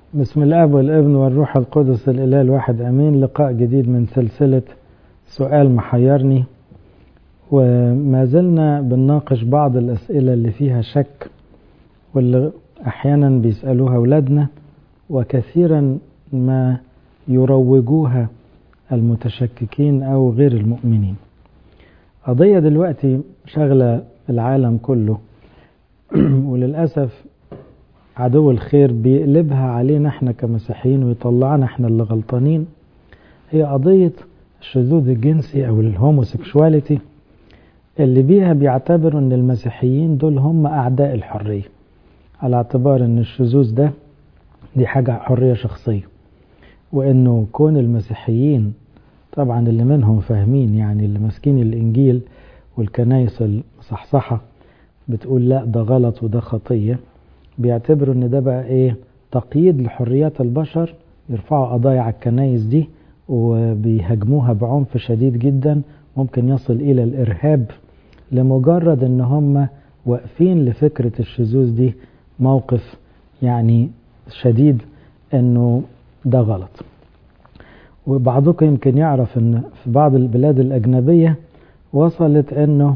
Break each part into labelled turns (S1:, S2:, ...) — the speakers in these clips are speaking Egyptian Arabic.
S1: بسم الاب والابن والروح القدس الاله الواحد امين لقاء جديد من سلسله سؤال محيرني وما زلنا بنناقش بعض الاسئله اللي فيها شك واللي احيانا بيسالوها اولادنا وكثيرا ما يروجوها المتشككين او غير المؤمنين قضيه دلوقتي شغله العالم كله وللاسف عدو الخير بيقلبها علينا احنا كمسيحيين ويطلعنا احنا اللي غلطانين هي قضية الشذوذ الجنسي او الهوموسيكشواليتي اللي بيها بيعتبروا ان المسيحيين دول هم اعداء الحرية على اعتبار ان الشذوذ ده دي حاجة حرية شخصية وانه كون المسيحيين طبعا اللي منهم فاهمين يعني اللي ماسكين الانجيل والكنايس المصحصحة بتقول لا ده غلط وده خطيه بيعتبروا ان ده بقى ايه تقييد لحريات البشر يرفعوا قضايا على الكنايس دي وبيهاجموها بعنف شديد جدا ممكن يصل الى الارهاب لمجرد ان هم واقفين لفكرة الشذوذ دي موقف يعني شديد انه ده غلط وبعضكم يمكن يعرف ان في بعض البلاد الاجنبية وصلت انه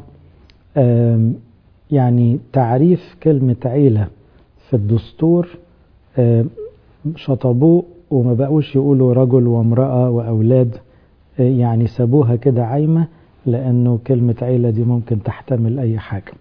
S1: يعني تعريف كلمة عيلة في الدستور شطبوه وما بقوش يقولوا رجل وامرأة وأولاد يعني سابوها كده عايمة لأنه كلمة عيلة دي ممكن تحتمل أي حاجة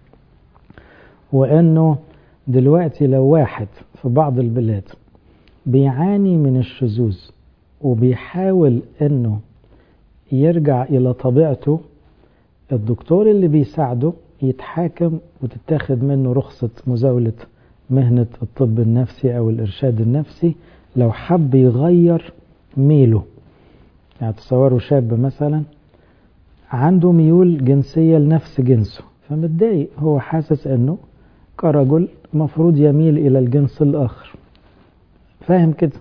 S1: وأنه دلوقتي لو واحد في بعض البلاد بيعاني من الشذوذ وبيحاول أنه يرجع إلى طبيعته الدكتور اللي بيساعده يتحاكم وتتاخد منه رخصة مزاولة مهنة الطب النفسي أو الإرشاد النفسي لو حب يغير ميله يعني تصوروا شاب مثلا عنده ميول جنسية لنفس جنسه فمتضايق هو حاسس أنه كرجل مفروض يميل إلى الجنس الآخر فاهم كده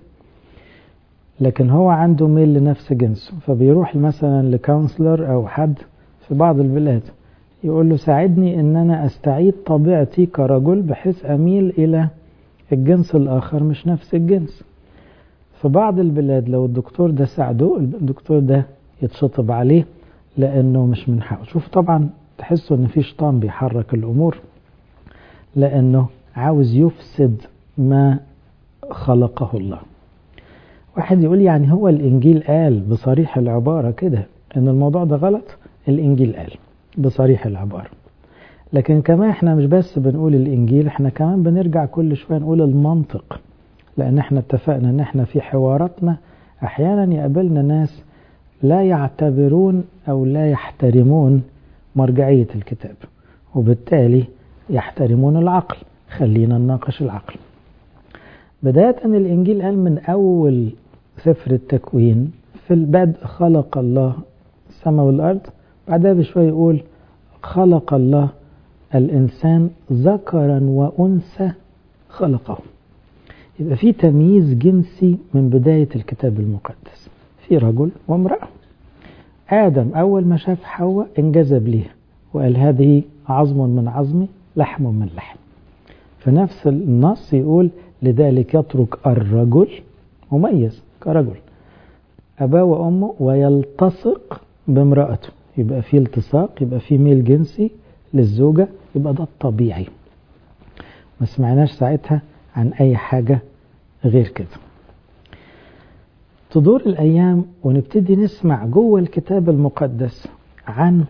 S1: لكن هو عنده ميل لنفس جنسه فبيروح مثلا لكونسلر أو حد في بعض البلاد يقول له ساعدني ان انا استعيد طبيعتي كرجل بحيث اميل الى الجنس الاخر مش نفس الجنس في بعض البلاد لو الدكتور ده ساعده الدكتور ده يتشطب عليه لانه مش من حقه شوف طبعا تحسوا ان في شيطان بيحرك الامور لانه عاوز يفسد ما خلقه الله واحد يقول يعني هو الانجيل قال بصريح العباره كده ان الموضوع ده غلط الانجيل قال بصريح العبارة لكن كمان احنا مش بس بنقول الانجيل احنا كمان بنرجع كل شوية نقول المنطق لان احنا اتفقنا ان احنا في حواراتنا احيانا يقابلنا ناس لا يعتبرون او لا يحترمون مرجعية الكتاب وبالتالي يحترمون العقل خلينا نناقش العقل بداية الانجيل قال من اول سفر التكوين في البدء خلق الله السماء والارض بعدها بشوية يقول خلق الله الإنسان ذكرا وأنثى خلقه يبقى في تمييز جنسي من بداية الكتاب المقدس في رجل وامرأة آدم أول ما شاف حواء انجذب ليها وقال هذه عظم من عظمي لحم من لحم فنفس النص يقول لذلك يترك الرجل مميز كرجل أباه وأمه ويلتصق بامرأته يبقى في التصاق يبقى في ميل جنسي للزوجة يبقى ده الطبيعي ما سمعناش ساعتها عن أي حاجة غير كده تدور الأيام ونبتدي نسمع جوه الكتاب المقدس عن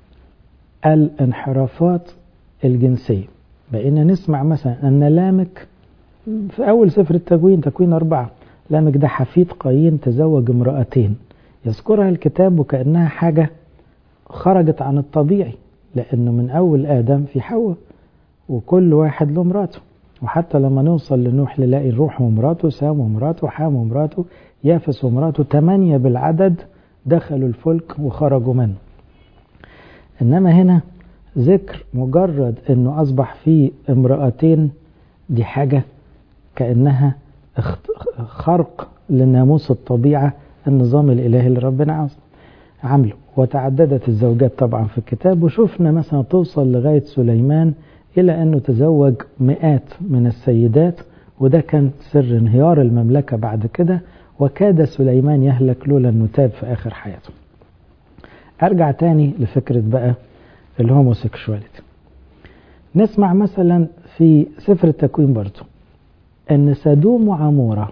S1: الانحرافات الجنسية بقينا نسمع مثلا أن لامك في أول سفر التكوين تكوين أربعة لامك ده حفيد قايين تزوج امرأتين يذكرها الكتاب وكأنها حاجة خرجت عن الطبيعي لأنه من أول آدم في حواء وكل واحد له مراته وحتى لما نوصل لنوح نلاقي الروح ومراته سام ومراته حام ومراته يافس ومراته ثمانية بالعدد دخلوا الفلك وخرجوا منه إنما هنا ذكر مجرد أنه أصبح فيه امرأتين دي حاجة كأنها خرق لناموس الطبيعة النظام الإلهي اللي ربنا عاوزه عمله وتعددت الزوجات طبعا في الكتاب وشفنا مثلا توصل لغاية سليمان إلى أنه تزوج مئات من السيدات وده كان سر انهيار المملكة بعد كده وكاد سليمان يهلك لولا انه تاب في اخر حياته ارجع تاني لفكرة بقى الهوموسيكشواليتي نسمع مثلا في سفر التكوين برضو ان سدوم وعمورة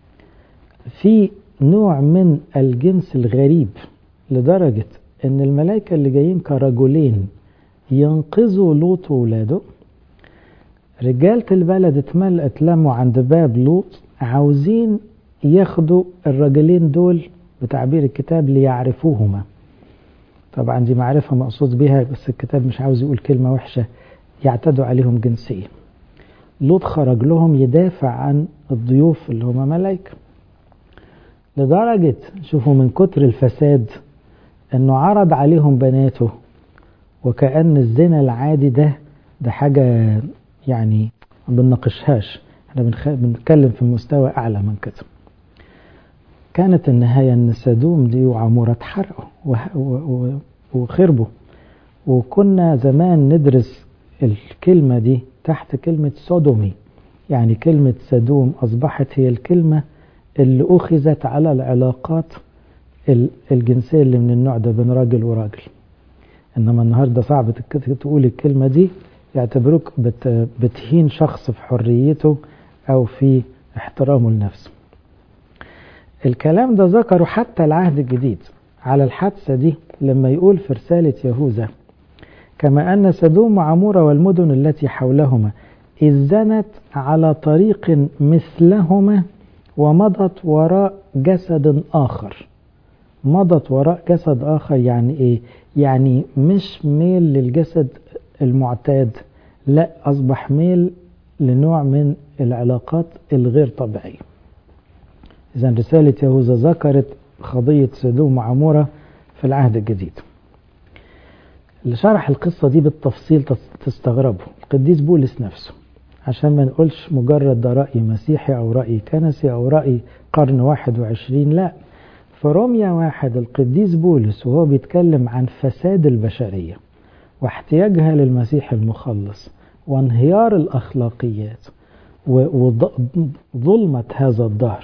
S1: في نوع من الجنس الغريب لدرجة ان الملائكة اللي جايين كرجلين ينقذوا لوط وولاده رجالة البلد اتلموا عند باب لوط عاوزين ياخدوا الرجلين دول بتعبير الكتاب ليعرفوهما طبعا دي معرفة مقصود بها بس الكتاب مش عاوز يقول كلمة وحشة يعتدوا عليهم جنسيا لوط خرج لهم يدافع عن الضيوف اللي هم ملائكة لدرجة شوفوا من كتر الفساد انه عرض عليهم بناته وكأن الزنا العادي ده ده حاجة يعني ما بنناقشهاش احنا بنخ... بنتكلم في مستوى اعلى من كده كانت النهاية ان سدوم دي وعمورة اتحرقوا و... و... وخربوا وكنا زمان ندرس الكلمة دي تحت كلمة سودومي يعني كلمة سدوم أصبحت هي الكلمة اللي أخذت على العلاقات الجنسية اللي من النوع ده بين راجل وراجل إنما النهاردة صعب تقول الكلمة دي يعتبروك بت بتهين شخص في حريته أو في احترامه لنفسه الكلام ده ذكره حتى العهد الجديد على الحادثة دي لما يقول في رسالة يهوذا كما أن سدوم وعمورة والمدن التي حولهما إذ زنت على طريق مثلهما ومضت وراء جسد آخر مضت وراء جسد آخر يعني إيه؟ يعني مش ميل للجسد المعتاد لا أصبح ميل لنوع من العلاقات الغير طبيعية إذا رسالة يهوذا ذكرت قضية سدوم وعمورة في العهد الجديد اللي شرح القصة دي بالتفصيل تستغربه القديس بولس نفسه عشان ما نقولش مجرد ده رأي مسيحي أو رأي كنسي أو رأي قرن واحد وعشرين لا في روميا واحد القديس بولس وهو بيتكلم عن فساد البشرية واحتياجها للمسيح المخلص وانهيار الأخلاقيات وظلمة هذا الدهر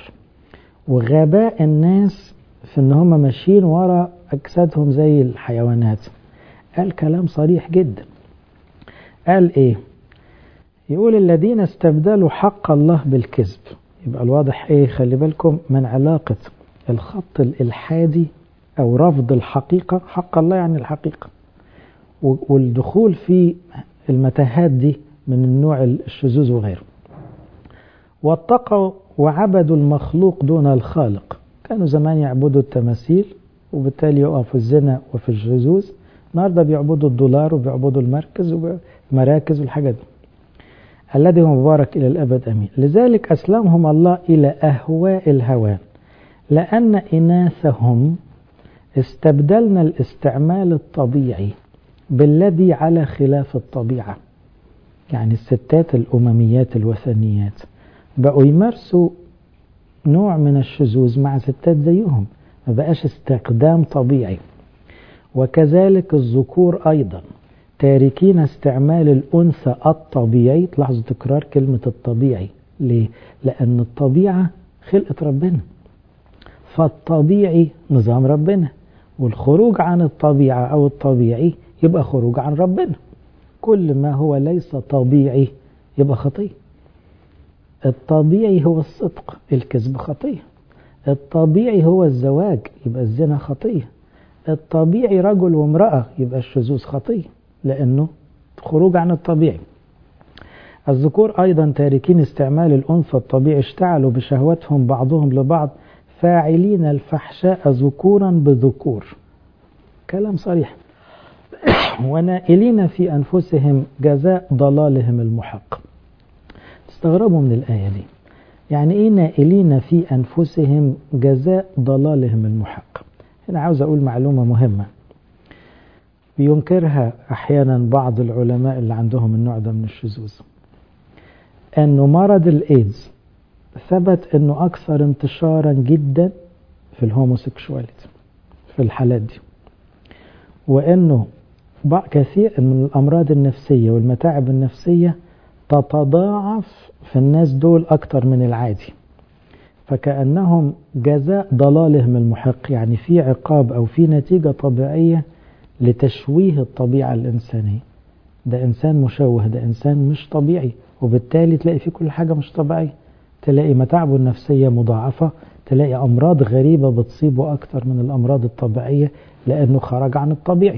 S1: وغباء الناس في ان هم ماشيين ورا اجسادهم زي الحيوانات قال كلام صريح جدا قال ايه يقول الذين استبدلوا حق الله بالكذب يبقى الواضح ايه خلي بالكم من علاقة الخط الالحادي او رفض الحقيقة حق الله يعني الحقيقة والدخول في المتاهات دي من النوع الشذوذ وغيره واتقوا وعبدوا المخلوق دون الخالق كانوا زمان يعبدوا التماثيل وبالتالي يقعوا في الزنا وفي الشذوذ النهارده بيعبدوا الدولار وبيعبدوا المركز ومراكز والحاجات دي الذي هو مبارك إلى الأبد أمين لذلك أسلمهم الله إلى أهواء الهوان لأن إناثهم استبدلنا الاستعمال الطبيعي بالذي على خلاف الطبيعة يعني الستات الأمميات الوثنيات بقوا يمارسوا نوع من الشذوذ مع ستات زيهم ما بقاش استخدام طبيعي وكذلك الذكور أيضا تاركين استعمال الأنثى الطبيعي تلاحظوا تكرار كلمة الطبيعي ليه؟ لأن الطبيعة خلقة ربنا فالطبيعي نظام ربنا والخروج عن الطبيعة أو الطبيعي يبقى خروج عن ربنا كل ما هو ليس طبيعي يبقى خطية الطبيعي هو الصدق الكذب خطية الطبيعي هو الزواج يبقى الزنا خطية الطبيعي رجل وامرأة يبقى الشذوذ خطية لأنه خروج عن الطبيعي الذكور أيضا تاركين استعمال الأنثى الطبيعي اشتعلوا بشهوتهم بعضهم لبعض فاعلين الفحشاء ذكورا بذكور كلام صريح ونائلين في أنفسهم جزاء ضلالهم المحق تستغربوا من الآية دي يعني إيه نائلين في أنفسهم جزاء ضلالهم المحق هنا عاوز أقول معلومة مهمة بينكرها أحيانا بعض العلماء اللي عندهم النوع ده من الشذوذ أنه مرض الإيدز ثبت أنه أكثر انتشارا جدا في الهوموسيكشواليتي في الحالات دي وأنه كثير من الأمراض النفسية والمتاعب النفسية تتضاعف في الناس دول أكتر من العادي فكأنهم جزاء ضلالهم المحق يعني في عقاب أو في نتيجة طبيعية لتشويه الطبيعة الإنسانية ده إنسان مشوه ده إنسان مش طبيعي وبالتالي تلاقي فيه كل حاجة مش طبيعية تلاقي متاعبه النفسية مضاعفة تلاقي أمراض غريبة بتصيبه أكتر من الأمراض الطبيعية لأنه خرج عن الطبيعي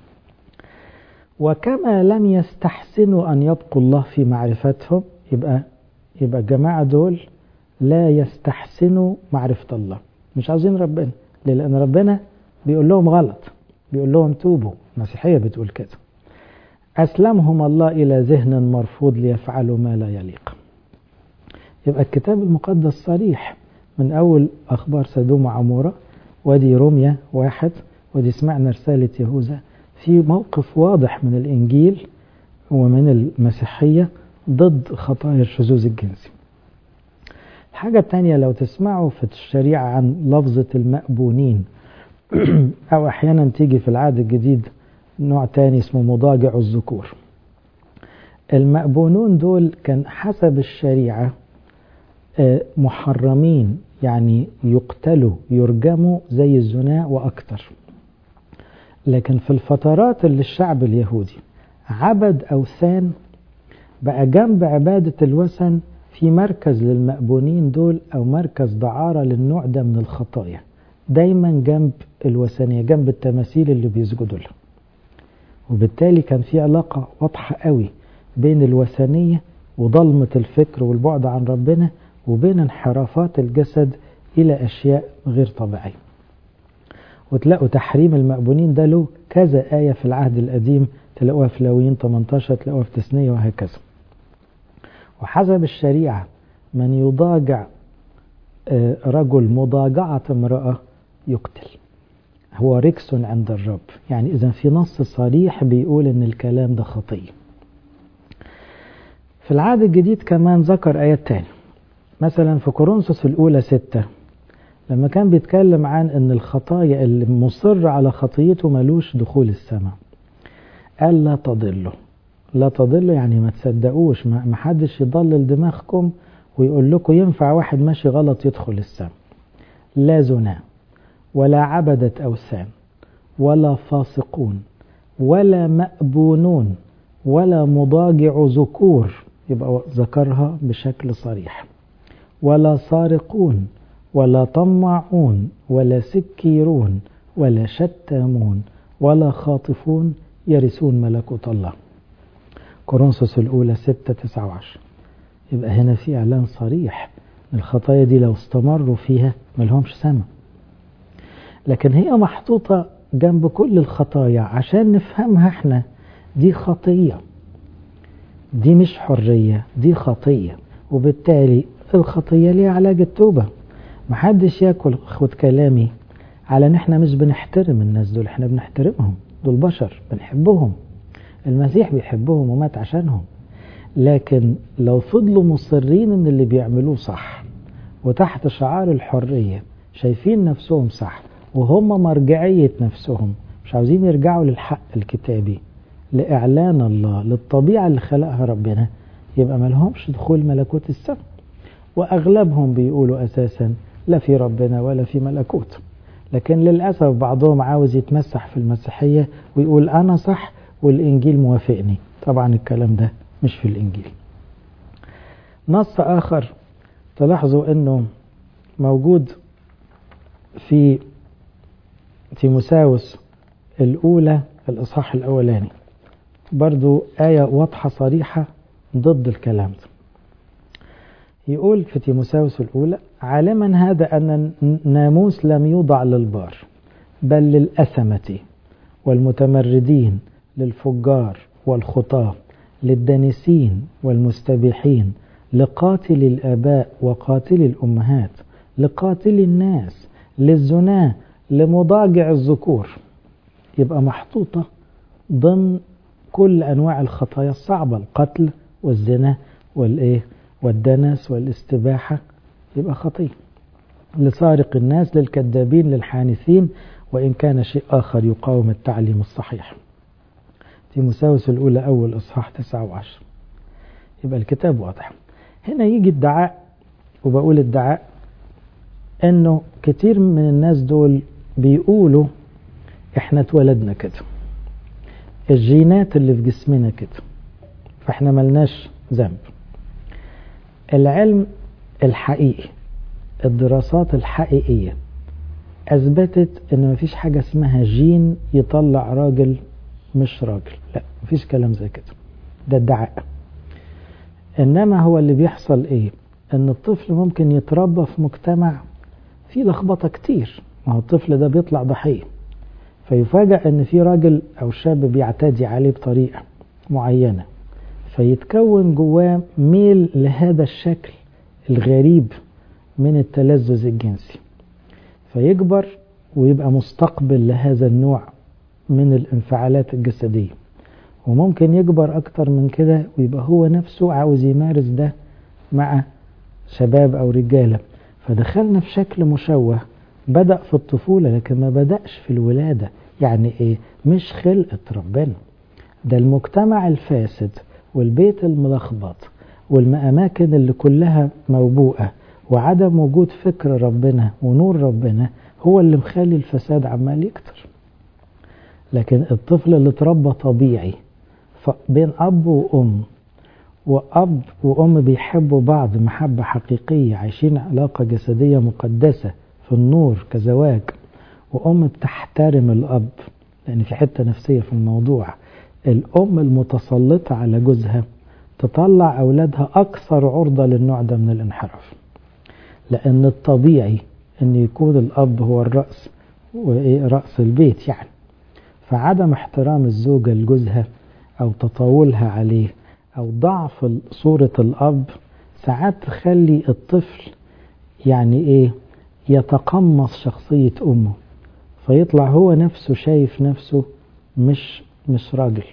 S1: وكما لم يستحسنوا أن يبقوا الله في معرفتهم يبقى يبقى الجماعة دول لا يستحسنوا معرفة الله مش عاوزين ربنا ليه؟ لأن ربنا بيقول لهم غلط بيقول لهم توبوا المسيحية بتقول كده أسلمهم الله إلى ذهن مرفوض ليفعلوا ما لا يليق يبقى الكتاب المقدس صريح من أول أخبار سدوم وعمورة ودي روميا واحد ودي سمعنا رسالة يهوذا في موقف واضح من الإنجيل ومن المسيحية ضد خطايا الشذوذ الجنسي الحاجة الثانية لو تسمعوا في الشريعة عن لفظة المأبونين أو أحيانا تيجي في العهد الجديد نوع تاني اسمه مضاجع الذكور المأبونون دول كان حسب الشريعة محرمين يعني يقتلوا يرجموا زي الزنا وأكتر لكن في الفترات اللي الشعب اليهودي عبد أوثان بقى جنب عبادة الوثن في مركز للمأبونين دول أو مركز دعارة للنوع ده من الخطايا دايما جنب الوثنية جنب التماثيل اللي بيسجدوا لها وبالتالي كان في علاقة واضحة قوي بين الوثنية وضلمة الفكر والبعد عن ربنا وبين انحرافات الجسد إلى أشياء غير طبيعية وتلاقوا تحريم المأبونين ده له كذا آية في العهد القديم تلاقوها في لاويين 18 تلاقوها في تثنية وهكذا وحسب الشريعة من يضاجع رجل مضاجعة امرأة يقتل هو ركس عند الرب يعني إذا في نص صريح بيقول إن الكلام ده خطية في العهد الجديد كمان ذكر آيات تاني مثلا في كورنثوس الأولى ستة لما كان بيتكلم عن ان الخطايا اللي مصر على خطيته ملوش دخول السماء قال لا تضلوا لا تضلوا يعني ما تصدقوش ما حدش يضلل دماغكم ويقول لكم ينفع واحد ماشي غلط يدخل السماء لا زنا ولا عبدة أوثان ولا فاسقون ولا مأبونون ولا مضاجع ذكور يبقى ذكرها بشكل صريح ولا سارقون ولا طماعون ولا سكيرون ولا شتامون ولا خاطفون يرثون ملكوت الله كورنثوس الأولى ستة تسعة وعشر يبقى هنا في إعلان صريح الخطايا دي لو استمروا فيها ملهمش سما لكن هي محطوطة جنب كل الخطايا عشان نفهمها احنا دي خطية دي مش حرية دي خطية وبالتالي الخطية ليها علاج التوبة محدش ياكل خد كلامي على ان احنا مش بنحترم الناس دول احنا بنحترمهم دول بشر بنحبهم المسيح بيحبهم ومات عشانهم لكن لو فضلوا مصرين ان اللي بيعملوه صح وتحت شعار الحرية شايفين نفسهم صح وهم مرجعية نفسهم مش عاوزين يرجعوا للحق الكتابي لإعلان الله للطبيعة اللي خلقها ربنا يبقى ملهمش دخول ملكوت السماء وأغلبهم بيقولوا أساسا لا في ربنا ولا في ملكوت لكن للأسف بعضهم عاوز يتمسح في المسيحية ويقول أنا صح والإنجيل موافقني طبعا الكلام ده مش في الإنجيل نص آخر تلاحظوا أنه موجود في تيموساوس الأولى الإصحاح الأولاني برضو آية واضحة صريحة ضد الكلام ده يقول في تيموساوس الأولى عالما هذا أن الناموس لم يوضع للبار بل للأثمة والمتمردين للفجار والخطاة للدانسين والمستبيحين لقاتل الآباء وقاتل الأمهات لقاتل الناس للزنا لمضاجع الذكور يبقى محطوطة ضمن كل أنواع الخطايا الصعبة القتل والزنا والإيه والدنس والاستباحة يبقى خطية لسارق الناس للكذابين للحانثين وإن كان شيء آخر يقاوم التعليم الصحيح تيموساوس الأولى أول إصحاح 9 وعشر يبقى الكتاب واضح هنا يجي الدعاء وبقول الدعاء انه كتير من الناس دول بيقولوا احنا اتولدنا كده الجينات اللي في جسمنا كده فاحنا ملناش ذنب العلم الحقيقي الدراسات الحقيقية أثبتت إن مفيش حاجة اسمها جين يطلع راجل مش راجل لا مفيش كلام زي كده ده ادعاء إنما هو اللي بيحصل إيه إن الطفل ممكن يتربى في مجتمع فيه لخبطة كتير ما هو الطفل ده بيطلع ضحية فيفاجأ إن في راجل أو شاب بيعتدي عليه بطريقة معينة فيتكون جواه ميل لهذا الشكل الغريب من التلذذ الجنسي فيكبر ويبقى مستقبل لهذا النوع من الانفعالات الجسدية وممكن يكبر أكتر من كده ويبقى هو نفسه عاوز يمارس ده مع شباب أو رجالة فدخلنا في شكل مشوه بدأ في الطفولة لكن ما بدأش في الولادة يعني إيه مش خلقة ربنا ده المجتمع الفاسد والبيت الملخبط والأماكن اللي كلها موبوءة وعدم وجود فكر ربنا ونور ربنا هو اللي مخلي الفساد عمال يكتر لكن الطفل اللي اتربى طبيعي بين أب وأم وأب وأم بيحبوا بعض محبة حقيقية عايشين علاقة جسدية مقدسة في النور كزواج وأم بتحترم الأب لأن في حتة نفسية في الموضوع الأم المتسلطة على جوزها تطلع أولادها أكثر عرضة للنوع ده من الانحراف لأن الطبيعي أن يكون الأب هو الرأس ورأس البيت يعني فعدم احترام الزوجة لجوزها أو تطاولها عليه أو ضعف صورة الأب ساعات تخلي الطفل يعني إيه يتقمص شخصية أمه فيطلع هو نفسه شايف نفسه مش مش راجل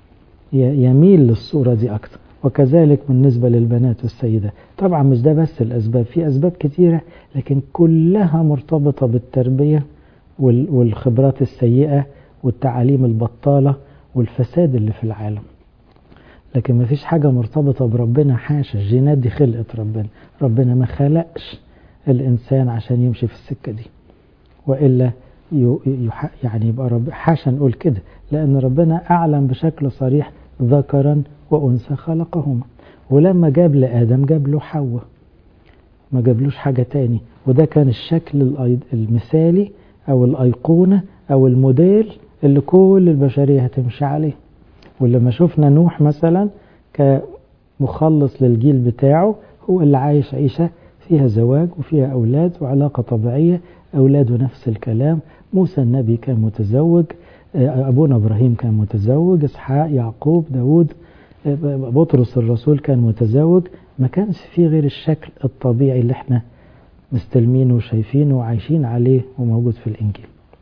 S1: يميل للصورة دي أكتر وكذلك بالنسبة للبنات والسيدات طبعا مش ده بس الأسباب في أسباب كتيرة لكن كلها مرتبطة بالتربية والخبرات السيئة والتعاليم البطالة والفساد اللي في العالم لكن ما فيش حاجة مرتبطة بربنا حاشا الجينات دي خلقة ربنا ربنا ما خلقش الإنسان عشان يمشي في السكة دي وإلا يعني يبقى رب حاشا نقول كده لأن ربنا أعلم بشكل صريح ذكرا وأنثى خلقهما ولما جاب لآدم جاب له حواء ما جابلوش حاجة تاني وده كان الشكل المثالي أو الأيقونة أو الموديل اللي كل البشرية هتمشي عليه ولما شفنا نوح مثلا كمخلص للجيل بتاعه هو اللي عايش عيشة فيها زواج وفيها أولاد وعلاقة طبيعية أولاده نفس الكلام موسى النبي كان متزوج أبونا إبراهيم كان متزوج إسحاق يعقوب داود بطرس الرسول كان متزوج ما كانش فيه غير الشكل الطبيعي اللي احنا مستلمينه وشايفينه وعايشين عليه وموجود في الإنجيل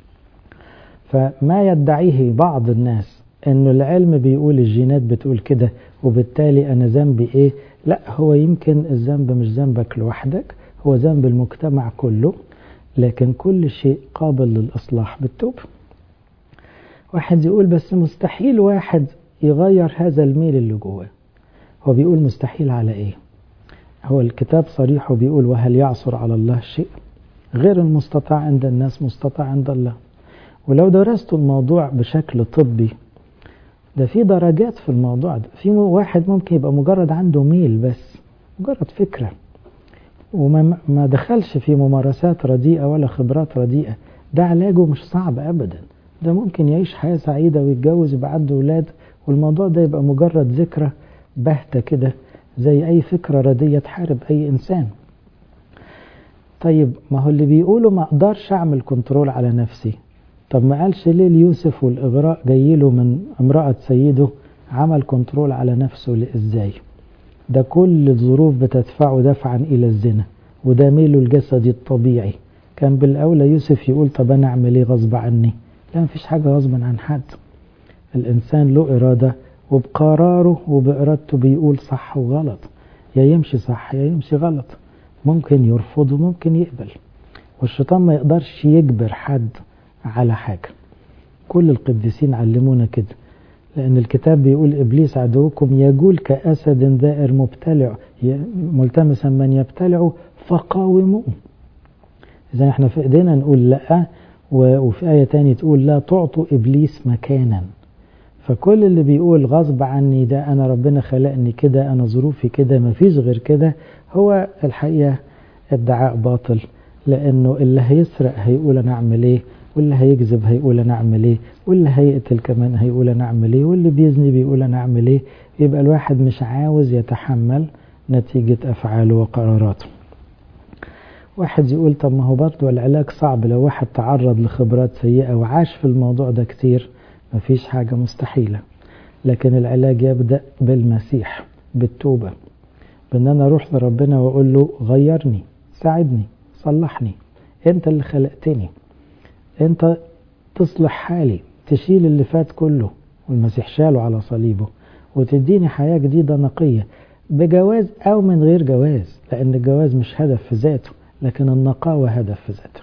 S1: فما يدعيه بعض الناس انه العلم بيقول الجينات بتقول كده وبالتالي انا ذنبي ايه لا هو يمكن الذنب مش ذنبك لوحدك هو ذنب المجتمع كله لكن كل شيء قابل للإصلاح بالتوبة واحد يقول بس مستحيل واحد يغير هذا الميل اللي جواه هو بيقول مستحيل على ايه هو الكتاب صريح وبيقول وهل يعصر على الله شيء غير المستطاع عند الناس مستطاع عند الله ولو درست الموضوع بشكل طبي ده في درجات في الموضوع ده في واحد ممكن يبقى مجرد عنده ميل بس مجرد فكرة وما ما دخلش في ممارسات رديئة ولا خبرات رديئة ده علاجه مش صعب أبدا ده ممكن يعيش حياة سعيدة ويتجوز يبقى عنده أولاد والموضوع ده يبقى مجرد ذكرى باهتة كده زي أي فكرة ردية تحارب أي إنسان طيب ما هو اللي بيقولوا ما أقدرش أعمل كنترول على نفسي طب ما قالش ليه ليوسف والإغراء جايله من امرأة سيده عمل كنترول على نفسه إزاي ده كل الظروف بتدفعه دفعا إلى الزنا وده ميله الجسدي الطبيعي كان بالأولى يوسف يقول طب أنا أعمل إيه غصب عني لا مفيش حاجة غصبا عن حد الإنسان له إرادة وبقراره وبإرادته بيقول صح وغلط يا يمشي صح يا يمشي غلط ممكن يرفض وممكن يقبل والشيطان ما يقدرش يجبر حد على حاجة كل القديسين علمونا كده لأن الكتاب بيقول إبليس عدوكم يجول كأسد ذائر مبتلع ملتمسا من يبتلعه فقاوموه إذا احنا في إيدينا نقول لأ وفي آية تانية تقول لا تعطوا إبليس مكانا فكل اللي بيقول غصب عني ده أنا ربنا خلقني كده أنا ظروفي كده مفيش غير كده هو الحقيقة ادعاء باطل لأنه اللي هيسرق هيقول أنا أعمل إيه واللي هيكذب هيقول أنا أعمل إيه واللي هيقتل كمان هيقول أنا أعمل إيه واللي بيزني بيقول أنا أعمل إيه يبقى الواحد مش عاوز يتحمل نتيجة أفعاله وقراراته واحد يقول طب ما هو برضه العلاج صعب لو واحد تعرض لخبرات سيئة وعاش في الموضوع ده كتير مفيش حاجة مستحيلة لكن العلاج يبدأ بالمسيح بالتوبة بأن أنا أروح لربنا وأقول له غيرني ساعدني صلحني أنت اللي خلقتني أنت تصلح حالي تشيل اللي فات كله والمسيح شاله على صليبه وتديني حياة جديدة نقية بجواز أو من غير جواز لأن الجواز مش هدف في ذاته لكن النقاوة هدف في ذاته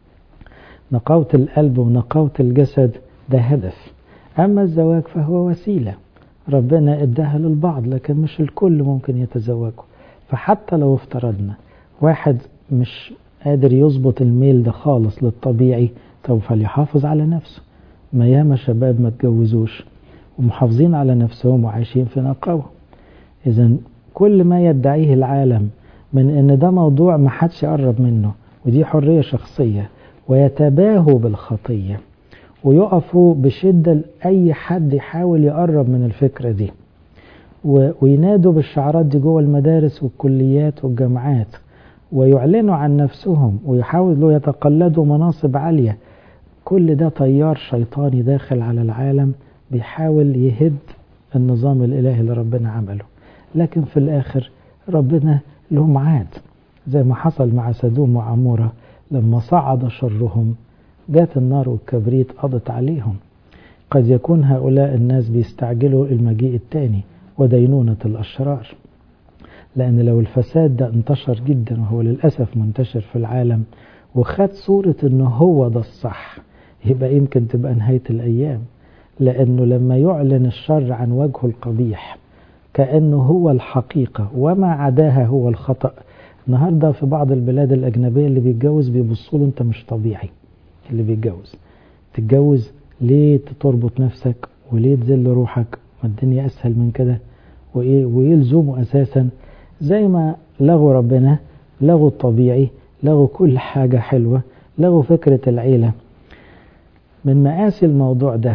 S1: نقاوة القلب ونقاوة الجسد ده هدف أما الزواج فهو وسيلة ربنا اداها للبعض لكن مش الكل ممكن يتزوجوا فحتى لو افترضنا واحد مش قادر يظبط الميل ده خالص للطبيعي طب فليحافظ على نفسه ما ياما شباب ما تجوزوش ومحافظين على نفسهم وعايشين في نقاوة إذا كل ما يدعيه العالم من ان ده موضوع ما حدش يقرب منه ودي حرية شخصية ويتباهوا بالخطية ويقفوا بشدة لأي حد يحاول يقرب من الفكرة دي وينادوا بالشعارات دي جوه المدارس والكليات والجامعات ويعلنوا عن نفسهم ويحاولوا يتقلدوا مناصب عالية كل ده تيار شيطاني داخل على العالم بيحاول يهد النظام الإلهي اللي ربنا عمله لكن في الآخر ربنا لهم عاد زي ما حصل مع سدوم وعمورة لما صعد شرهم جات النار والكبريت قضت عليهم قد يكون هؤلاء الناس بيستعجلوا المجيء الثاني ودينونة الأشرار لأن لو الفساد ده انتشر جدا وهو للأسف منتشر في العالم وخد صورة أنه هو ده الصح يبقى يمكن تبقى نهاية الأيام لأنه لما يعلن الشر عن وجهه القبيح كأنه هو الحقيقة وما عداها هو الخطأ النهاردة في بعض البلاد الأجنبية اللي بيتجوز بيبصوا له أنت مش طبيعي اللي بيتجوز تتجوز ليه تربط نفسك وليه تذل روحك ما الدنيا أسهل من كده وإيه ويلزموا أساسا زي ما لغوا ربنا لغوا الطبيعي لغوا كل حاجة حلوة لغوا فكرة العيلة من مقاسي الموضوع ده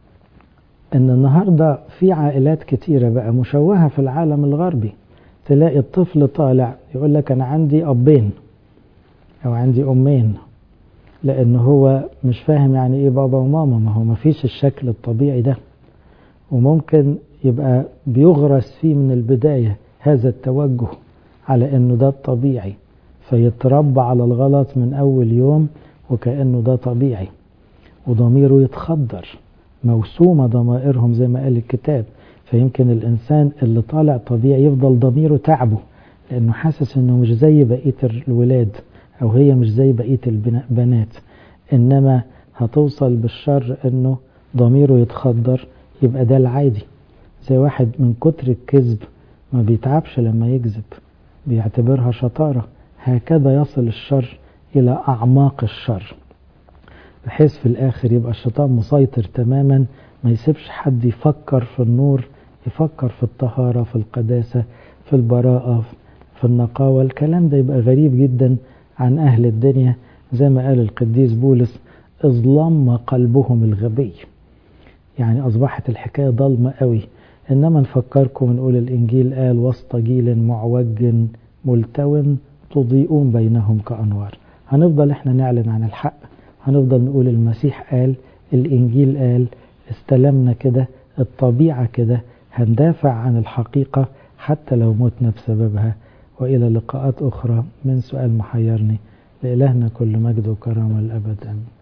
S1: ان النهاردة في عائلات كتيرة بقى مشوهة في العالم الغربي تلاقي الطفل طالع يقول لك انا عندي ابين او عندي امين لان هو مش فاهم يعني ايه بابا وماما ما هو مفيش الشكل الطبيعي ده وممكن يبقى بيغرس فيه من البداية هذا التوجه على انه ده الطبيعي فيتربى على الغلط من اول يوم وكأنه ده طبيعي وضميره يتخدر موسومة ضمائرهم زي ما قال الكتاب فيمكن الإنسان اللي طالع طبيعي يفضل ضميره تعبه لأنه حاسس أنه مش زي بقية الولاد أو هي مش زي بقية البنات إنما هتوصل بالشر أنه ضميره يتخدر يبقى ده العادي زي واحد من كتر الكذب ما بيتعبش لما يكذب بيعتبرها شطارة هكذا يصل الشر إلى أعماق الشر بحيث في الآخر يبقى الشيطان مسيطر تماما ما يسيبش حد يفكر في النور يفكر في الطهارة في القداسة في البراءة في النقاوة الكلام ده يبقى غريب جدا عن أهل الدنيا زي ما قال القديس بولس اظلم قلبهم الغبي يعني أصبحت الحكاية ضلمة قوي إنما نفكركم نقول الإنجيل قال وسط جيل معوج ملتو تضيئون بينهم كأنوار هنفضل احنا نعلن عن الحق هنفضل نقول المسيح قال الإنجيل قال استلمنا كده الطبيعة كده هندافع عن الحقيقة حتى لو متنا بسببها وإلى لقاءات أخرى من سؤال محيرني لإلهنا كل مجد وكرامة الأبد آمين